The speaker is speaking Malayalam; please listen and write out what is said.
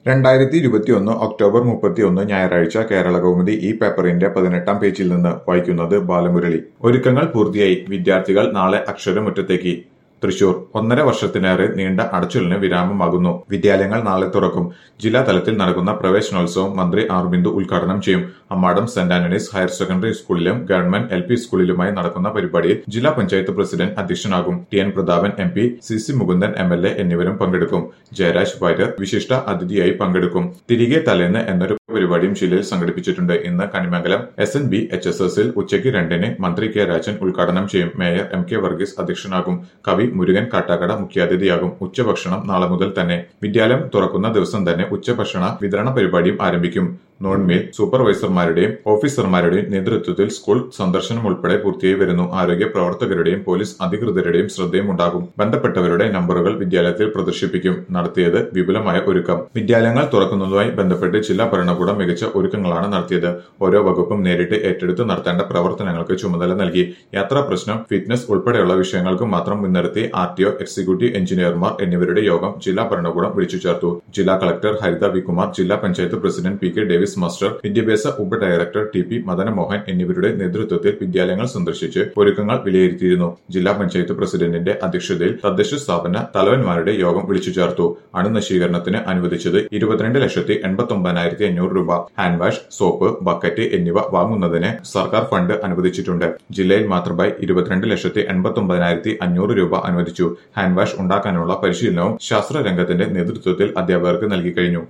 രണ്ടായിരത്തി ഇരുപത്തിയൊന്ന് ഒക്ടോബർ മുപ്പത്തിയൊന്ന് ഞായറാഴ്ച കേരള കൗമുദി ഈ പേപ്പറിന്റെ പതിനെട്ടാം പേജിൽ നിന്ന് വായിക്കുന്നത് ബാലമുരളി ഒരുക്കങ്ങൾ പൂർത്തിയായി വിദ്യാർത്ഥികൾ നാളെ അക്ഷരമുറ്റത്തേക്ക് തൃശൂർ ഒന്നര വർഷത്തിലേറെ നീണ്ട അടച്ചിലിന് വിരാമമാകുന്നു വിദ്യാലയങ്ങൾ നാളെ തുറക്കും ജില്ലാ തലത്തിൽ നടക്കുന്ന പ്രവേശനോത്സവം മന്ത്രി ആർ ബിന്ദു ഉദ്ഘാടനം ചെയ്യും Ammadam saint Antony's higher secondary സ്കൂളിലും ഗവൺമെന്റ് എൽ പി സ്കൂളിലുമായി നടക്കുന്ന പരിപാടിയിൽ ജില്ലാ പഞ്ചായത്ത് പ്രസിഡന്റ് അധ്യക്ഷനാകും T N Prathapan M P C C Mukundan M L A എന്നിവരും പങ്കെടുക്കും ജയരാജ് വാര്യർ വിശിഷ്ട അതിഥിയായി പങ്കെടുക്കും തിരികെ തലേന്ന് എന്നൊരു പരിപാടിയും ജില്ലയിൽ സംഘടിപ്പിച്ചിട്ടുണ്ട് ഇന്ന് Kanimangalam S N B H S എസിൽ ഉച്ചയ്ക്ക് രണ്ടിന് മന്ത്രി കെ രാജൻ ഉദ്ഘാടനം ചെയ്യും മേയർ എം കെ വർഗീസ് അധ്യക്ഷനാകും കവി മുരുകൻ കാട്ടാക്കട മുഖ്യാതിഥിയാകും ഉച്ചഭക്ഷണം നാളെ മുതൽ തന്നെ വിദ്യാലയം തുറക്കുന്ന ദിവസം തന്നെ ഉച്ചഭക്ഷണ വിതരണ പരിപാടിയും ആരംഭിക്കും നോൺ മീൽ സൂപ്പർവൈസർമാരുടെയും ഓഫീസർമാരുടെയും നേതൃത്വത്തിൽ സ്കൂൾ സന്ദർശനം ഉൾപ്പെടെ പൂർത്തിയായി വരുന്നു ആരോഗ്യ പ്രവർത്തകരുടെയും പോലീസ് അധികൃതരുടെയും ശ്രദ്ധയും ഉണ്ടാകും ബന്ധപ്പെട്ടവരുടെ നമ്പറുകൾ വിദ്യാലയത്തിൽ പ്രദർശിപ്പിക്കും നടത്തിയത് വിപുലമായ ഒരുക്കം വിദ്യാലയങ്ങൾ തുറക്കുന്നതുമായി ബന്ധപ്പെട്ട് ജില്ലാ ഭരണകൂടം മികച്ച ഒരുക്കങ്ങളാണ് നടത്തിയത് ഓരോ വകുപ്പും നേരിട്ട് ഏറ്റെടുത്ത് നടത്തേണ്ട പ്രവർത്തനങ്ങൾക്ക് ചുമതല നൽകി യാത്രാ പ്രശ്നം ഫിറ്റ്നസ് ഉൾപ്പെടെയുള്ള വിഷയങ്ങൾക്ക് മാത്രം മുൻനിർത്തി ആർ ടി ഒ എക്സിക്യൂട്ടീവ് എഞ്ചിനീയർമാർ എന്നിവരുടെ യോഗം ജില്ലാ ഭരണകൂടം വിളിച്ചു ചേർത്തു ജില്ലാ കളക്ടർ ഹരിത വികുമാർ ജില്ലാ panchayat president P K Davis master വിദ്യാഭ്യാസ ഉപ ഡയറക്ടർ ടി പി മദനമോഹൻ എന്നിവരുടെ നേതൃത്വത്തിൽ വിദ്യാലയങ്ങൾ സന്ദർശിച്ച് ഒരുക്കങ്ങൾ വിലയിരുത്തിയിരുന്നു ജില്ലാ പഞ്ചായത്ത് പ്രസിഡന്റിന്റെ അധ്യക്ഷതയിൽ തദ്ദേശ സ്ഥാപന തലവന്മാരുടെ യോഗം വിളിച്ചു ചേർത്തു അണുനശീകരണത്തിന് അനുവദിച്ചത് ഇരുപത്തിരണ്ട് ലക്ഷത്തി എൺപത്തി ഒമ്പതിനായിരത്തി അഞ്ഞൂറ് രൂപ ഹാൻഡ് വാഷ് സോപ്പ് ബക്കറ്റ് എന്നിവ വാങ്ങുന്നതിന് സർക്കാർ ഫണ്ട് അനുവദിച്ചിട്ടുണ്ട് ജില്ലയിൽ മാത്രമായി ഇരുപത്തിരണ്ട് ലക്ഷത്തി എൺപത്തി ഒമ്പതിനായിരത്തി അഞ്ഞൂറ് രൂപ അനുവദിച്ചു ഹാൻഡ് വാഷ് ഉണ്ടാക്കാനുള്ള പരിശീലനവും ശാസ്ത്ര രംഗത്തിന്റെ നേതൃത്വത്തിൽ അധ്യാപകർക്ക് നൽകി കഴിഞ്ഞു